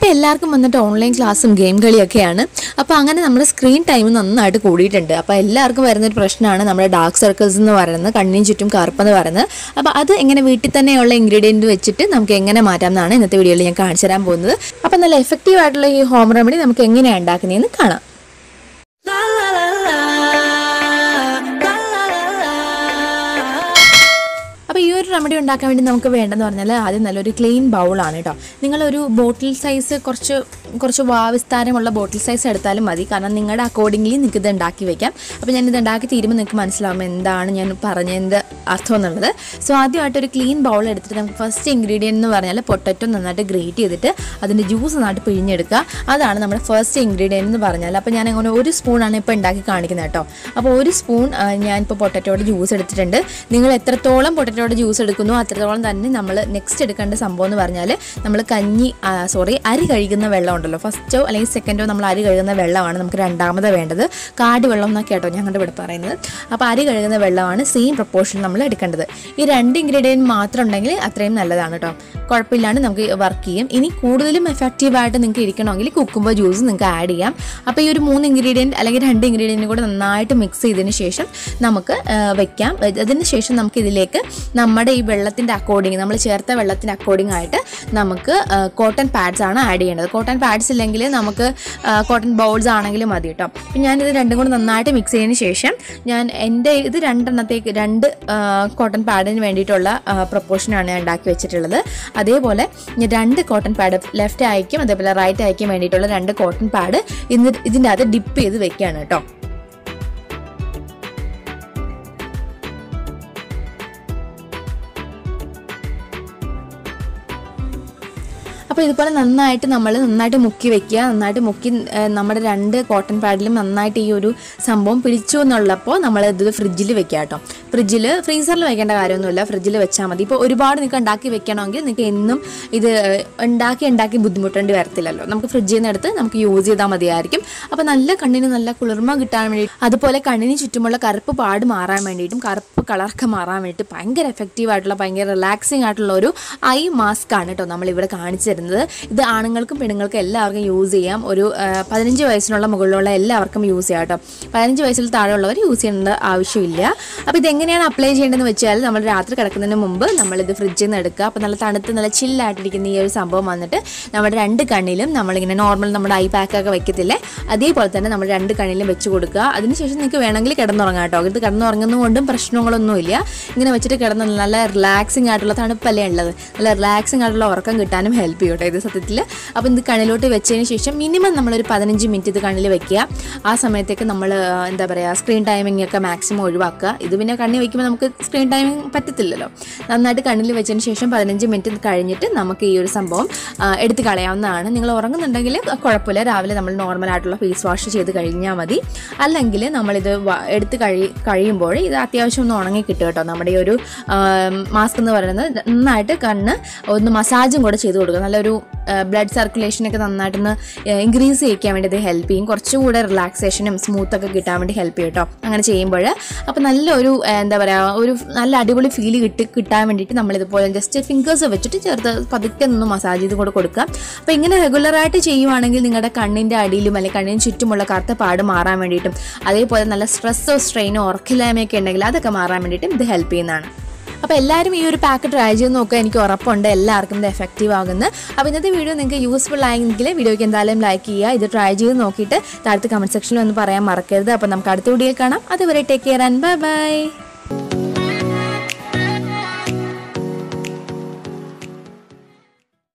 ഇപ്പോൾ എല്ലാവർക്കും വന്നിട്ട് ഓൺലൈൻ ക്ലാസ്സും ഗെയിം കളിയൊക്കെയാണ് അപ്പോൾ അങ്ങനെ നമ്മുടെ സ്ക്രീൻ ടൈം നന്നായിട്ട് കൂടിയിട്ടുണ്ട് അപ്പോൾ എല്ലാവർക്കും വരുന്നൊരു പ്രശ്നമാണ് നമ്മുടെ ഡാർക്ക് സർക്കിൾസ് എന്ന് പറയുന്നത് കണ്ണിന് ചുറ്റും കറുപ്പെന്ന് പറയുന്നത് അപ്പോൾ അത് എങ്ങനെ വീട്ടിൽ തന്നെയുള്ള ഇൻഗ്രീഡിയൻറ്റ് വെച്ചിട്ട് നമുക്ക് എങ്ങനെ മാറ്റാം എന്നാണ് ഇന്നത്തെ വീഡിയോയിൽ ഞാൻ കാണിച്ചു തരാൻ പോകുന്നത് അപ്പോൾ നല്ല എഫക്റ്റീവ് ആയിട്ടുള്ള ഈ ഹോം റെമഡി നമുക്ക് എങ്ങനെയാണ് ഉണ്ടാക്കുന്നതെന്ന് കാണാം അപ്പോൾ ഈ ഒരു റെമഡി ഉണ്ടാക്കാൻ വേണ്ടി നമുക്ക് വേണ്ടതെന്ന് പറഞ്ഞാൽ ആദ്യം നല്ലൊരു ക്ലീൻ ബൗളാണ് കേട്ടോ നിങ്ങളൊരു ബോട്ടിൽ സൈസ് കുറച്ച് കുറച്ച് വാവിസ്താരമുള്ള ബോട്ടിൽ സൈസ് എടുത്താലും മതി കാരണം നിങ്ങളുടെ അക്കോർഡിംഗ്ലി നിങ്ങൾക്ക് ഇത് ഉണ്ടാക്കി വെക്കാം അപ്പോൾ ഞാൻ ഇത് ഉണ്ടാക്കി തീരുമ്പോൾ നിങ്ങൾക്ക് മനസ്സിലാവും എന്താണ് ഞാൻ പറഞ്ഞതിൻ്റെ അർത്ഥം എന്നുള്ളത് സോ ആദ്യമായിട്ട് ഒരു ക്ലീൻ ബൗൾ എടുത്തിട്ട് നമുക്ക് ഫസ്റ്റ് ഇൻഗ്രീഡിയൻറ്റ് എന്ന് പറഞ്ഞാൽ പൊട്ടറ്റോ നന്നായിട്ട് ഗ്രേറ്റ് ചെയ്തിട്ട് അതിൻ്റെ ജ്യൂസ് നന്നായിട്ട് പിഴിഞ്ഞെടുക്കുക അതാണ് നമ്മുടെ ഫസ്റ്റ് ഇൻഗ്രീഡിയൻറ്റ് എന്ന് പറഞ്ഞാൽ അപ്പോൾ ഞാൻ അങ്ങനെ ഒരു സ്പൂണാണ് ഇപ്പോൾ ഉണ്ടാക്കി കാണിക്കുന്നത് കേട്ടോ അപ്പോൾ ഒരു സ്പൂൺ ഞാനിപ്പോൾ പൊട്ടറ്റോയുടെ ജ്യൂസ് എടുത്തിട്ടുണ്ട് നിങ്ങൾ എത്രത്തോളം പൊട്ടറ്റോയുടെ ജ്യൂസ് എടുക്കുന്നു അത്രത്തോളം തന്നെ നമ്മൾ നെക്സ്റ്റ് എടുക്കേണ്ട സംഭവം എന്ന് പറഞ്ഞാൽ നമ്മൾ കഞ്ഞി സോറി അരി കഴുകുന്ന വെള്ളം ഉണ്ടല്ലോ ഫസ്റ്റോ അല്ലെങ്കിൽ സെക്കൻഡോ നമ്മൾ അരി കഴുകുന്ന വെള്ളമാണ് നമുക്ക് രണ്ടാമത് വേണ്ടത് കാടി വെള്ളം എന്നൊക്കെ കേട്ടോ ഞങ്ങളുടെ ഇവിടെ പറയുന്നത് അപ്പോൾ അരി കഴുകുന്ന വെള്ളമാണ് സെയിം പ്രപ്പോർഷൻ നമ്മൾ എടുക്കേണ്ടത് ഈ രണ്ട് ഇൻഗ്രീഡിയൻറ്റ് മാത്രം ഉണ്ടെങ്കിൽ അത്രയും നല്ലതാണ് കേട്ടോ കുഴപ്പമില്ലാണ്ട് നമുക്ക് വർക്ക് ചെയ്യും ഇനി കൂടുതലും എഫക്റ്റീവായിട്ട് നിങ്ങൾക്ക് ഇരിക്കണമെങ്കിൽ കുക്കുമ്പോൾ ജ്യൂസ് നിങ്ങൾക്ക് ആഡ് ചെയ്യാം അപ്പോൾ ഈ ഒരു മൂന്ന് ഇൻഗ്രീഡിയൻറ്റ് അല്ലെങ്കിൽ രണ്ട് ഇൻഗ്രീഡിയൻറ്റ് കൂടെ നന്നായിട്ട് മിക്സ് ചെയ്തതിന് ശേഷം നമുക്ക് ആ, വെക്കാം അതിന് ശേഷം നമുക്ക് ഇതിലേക്ക് നമ്മുടെ ഈ വെള്ളത്തിൻ്റെ അക്കോർഡിങ് നമ്മൾ ചേർത്ത വെള്ളത്തിൻ്റെ അക്കോർഡിംഗ് ആയിട്ട് നമുക്ക് കോട്ടൺ പാഡ്സ് ആണ് ആഡ് ചെയ്യേണ്ടത് കോട്ടൺ പാഡ്സ് ഇല്ലെങ്കിൽ നമുക്ക് കോട്ടൺ ബൗൾസ് ആണെങ്കിലും മതി കേട്ടോ അപ്പം ഞാനിത് രണ്ടും കൂടെ നന്നായിട്ട് മിക്സ് ചെയ്തതിന് ശേഷം ഞാൻ എൻ്റെ ഇത് രണ്ടെണ്ണത്തേക്ക് രണ്ട് കോട്ടൺ പാഡിന് വേണ്ടിയിട്ടുള്ള പ്രൊപ്പോർഷനാണ് ഞാൻ ഉണ്ടാക്കി വെച്ചിട്ടുള്ളത് അതേപോലെ ഞാൻ രണ്ട് കോട്ടൺ പാഡ് ലെഫ്റ്റ് അയക്കും അതേപോലെ റൈറ്റ് അയക്കും വേണ്ടിയിട്ടുള്ള രണ്ട് കോട്ടൺ പാഡ് ഇന്ന് ഇതിൻ്റെ അകത്ത് ഡിപ്പ് ചെയ്ത് വെക്കുകയാണ് കേട്ടോ അപ്പോൾ ഇതുപോലെ നന്നായിട്ട് നമ്മൾ നന്നായിട്ട് മുക്കി വെക്കുക നന്നായിട്ട് മുക്കി ഏഹ്, നമ്മുടെ രണ്ട് കോട്ടൺ പാഡിലും നന്നായിട്ട് ഈ ഒരു സംഭവം പിടിച്ചു എന്നുള്ളപ്പോൾ നമ്മൾ ഇത് ഫ്രിഡ്ജിൽ വെക്കുക കേട്ടോ ഫ്രിഡ്ജിൽ ഫ്രീസറിൽ വെക്കേണ്ട കാര്യമൊന്നുമില്ല ഫ്രിഡ്ജിൽ വെച്ചാൽ മതി ഇപ്പോൾ ഒരുപാട് നിങ്ങൾക്ക് ഉണ്ടാക്കി വെക്കണമെങ്കിൽ നിങ്ങൾക്ക് എന്നും ഇത് ഏഹ്, ഉണ്ടാക്കി ഉണ്ടാക്കി ബുദ്ധിമുട്ടേണ്ടി വരത്തില്ലല്ലോ നമുക്ക് ഫ്രിഡ്ജിൽ നിന്ന് എടുത്ത് നമുക്ക് യൂസ് ചെയ്താൽ മതിയായിരിക്കും അപ്പോൾ നല്ല കണ്ണിന് നല്ല കുളിർമ കിട്ടാൻ വേണ്ടി അതുപോലെ കണ്ണിന് ചുറ്റുമുള്ള കറുപ്പ് പാട് മാറാൻ വേണ്ടിയിട്ടും കറുപ്പ് കളറൊക്കെ മാറാൻ വേണ്ടിയിട്ട് ഭയങ്കര എഫക്റ്റീവ് ആയിട്ടുള്ള ഭയങ്കര റിലാക്സിങ് ആയിട്ടുള്ള ഒരു ഐ മാസ്ക് ആണ് കേട്ടോ നമ്മളിവിടെ കാണിച്ചു തരുന്നത് ഇത് ആണുങ്ങൾക്കും പെണ്ണുങ്ങൾക്കും എല്ലാവർക്കും യൂസ് ചെയ്യാം ഒരു ആ, പതിനഞ്ച് വയസ്സിനുള്ള മുകളിലുള്ള എല്ലാവർക്കും യൂസ് ചെയ്യാം കേട്ടോ പതിനഞ്ച് വയസ്സിൽ താഴെയുള്ളവർ യൂസ് ചെയ്യേണ്ട ആവശ്യമില്ല അപ്പോൾ ഇതെങ്ങനെയാണ് അപ്ലൈ ചെയ്യേണ്ടതെന്ന് വെച്ചാൽ നമ്മൾ രാത്രി കിടക്കുന്നതിന് മുമ്പ് നമ്മളിത് ഫ്രിഡ്ജിൽ നിന്ന് എടുക്കുക അപ്പോൾ നല്ല തണുത്ത് നല്ല ചില്ലായിട്ടിരിക്കുന്ന ഈ ഒരു സംഭവം വന്നിട്ട് നമ്മുടെ രണ്ട് കണ്ണിലും നമ്മളിങ്ങനെ നോർമൽ നമ്മുടെ ഐ പാക്കൊക്കെ വെക്കത്തില്ലേ അതേപോലെ തന്നെ നമ്മൾ രണ്ട് കണ്ണിലും വെച്ച് കൊടുക്കുക അതിനുശേഷം നിങ്ങൾക്ക് വേണമെങ്കിൽ കിടന്നുറങ്ങാം കേട്ടോ ഇത് കിടന്നുറങ്ങുന്നതുകൊണ്ടും പ്രശ്നങ്ങളൊന്നുമില്ല ഇങ്ങനെ വെച്ചിട്ട് കിടന്ന് നല്ല റിലാക്സിങ് ആയിട്ടുള്ള തണുപ്പല്ലേ ഉള്ളത് നല്ല റിലാക്സിങ് ആയിട്ടുള്ള ഉറക്കം കിട്ടാനും ഹെൽപ്പ് ചെയ്യും കേട്ടോ ഇത് സത്യത്തിൽ അപ്പോൾ ഇത് കണ്ണിലോട്ട് വെച്ചതിന് ശേഷം മിനിമം നമ്മളൊരു പതിനഞ്ച് മിനിറ്റ് ഇത് കണ്ണിൽ വെക്കുക ആ സമയത്തേക്ക് നമ്മൾ എന്താ പറയുക സ്ക്രീൻ ടൈമിംഗ് ഒക്കെ മാക്സിമം ഒഴിവാക്കുക ഇത് പിന്നെ കണ്ണിൽ വെക്കുമ്പോൾ നമുക്ക് സ്ക്രീൻ ടൈമിംഗ് പറ്റത്തില്ലല്ലോ നന്നായിട്ട് കണ്ണിൽ വെച്ചതിന് ശേഷം പതിനഞ്ച് മിനിറ്റ് കഴിഞ്ഞിട്ട് നമുക്ക് ഈ ഒരു സംഭവം ആ, എടുത്ത് കളയാവുന്നതാണ് നിങ്ങൾ ഉറങ്ങുന്നുണ്ടെങ്കിൽ കുഴപ്പമില്ല രാവിലെ നമ്മൾ നോർമൽ ആയിട്ടുള്ള ഫേസ് വാഷ് ചെയ്ത് കഴിഞ്ഞാൽ മതി അല്ലെങ്കിൽ നമ്മളിത് വ- എടുത്ത് കഴി കഴിയുമ്പോൾ ഇത് അത്യാവശ്യം ഒന്ന് ഉണങ്ങി കിട്ടും കേട്ടോ നമ്മുടെ ഈ ഒരു മാസ്ക് എന്ന് പറയുന്നത് നന്നായിട്ട് കണ്ണ് ഒന്ന് മസാജും കൂടെ ചെയ്ത് കൊടുക്കുക നല്ലൊരു ബ്ലഡ് സർക്കുലേഷനൊക്കെ നന്നായിട്ടൊന്ന് ഇൻക്രീസ് ചെയ്യിക്കാൻ വേണ്ടി ഇത് ഹെൽപ്പ് ചെയ്യും കുറച്ചും കൂടെ റിലാക്സേഷനും സ്മൂത്തൊക്കെ കിട്ടാൻ വേണ്ടി ഹെൽപ്പ് ചെയ്യും കേട്ടോ അങ്ങനെ ചെയ്യുമ്പോൾ അപ്പോൾ നല്ലൊരു ആ, എന്താ പറയുക ഒരു നല്ല അടിപൊളി ഫീൽ കിട്ടി കിട്ടാൻ വേണ്ടിയിട്ട് നമ്മളിതുപോലെ ജസ്റ്റ് ഫിംഗേഴ്സ് വെച്ചിട്ട് ചേർത്ത് പതുക്കെ നിന്ന് മസാജ് ചെയ്ത് കൂടെ കൊടുക്കുക അപ്പോൾ ഇങ്ങനെ റെഗുലറായിട്ട് ചെയ്യുവാണെങ്കിൽ നിങ്ങളുടെ കണ്ണിൻ്റെ അടിയിലും അല്ലെങ്കിൽ കണ്ണിന് ചുറ്റുമുള്ള കറുത്ത പാട് മാറാൻ വേണ്ടിയിട്ടും അതേപോലെ നല്ല സ്ട്രെസ്സോ സ്ട്രെയിനോ ഉറക്കില്ലായ്മയൊക്കെ ഉണ്ടെങ്കിൽ അതൊക്കെ മാറാൻ വേണ്ടിയിട്ടും ഇത് ഹെൽപ്പ് ചെയ്യുന്നതാണ് അപ്പോൾ എല്ലാവരും ഈ ഒരു പാക്ക് ട്രൈ ചെയ്ത് നോക്കുക എനിക്ക് ഉറപ്പുണ്ട് എല്ലാവർക്കും ഇത് എഫക്റ്റീവ് ആകുന്നത് അപ്പോൾ ഇന്നത്തെ വീഡിയോ നിങ്ങൾക്ക് യൂസ്ഫുൾ ആയെങ്കിൽ വീഡിയോയ്ക്ക് എന്തായാലും ലൈക്ക് ചെയ്യുക ഇത് ട്രൈ ചെയ്ത് നോക്കിയിട്ട് താഴത്തെ കമൻറ്റ് സെക്ഷനിൽ ഒന്ന് പറയാൻ മറക്കരുത് അപ്പോൾ നമുക്ക് അടുത്ത വീഡിയോയിൽ കാണാം അതുവരെ take care and bye by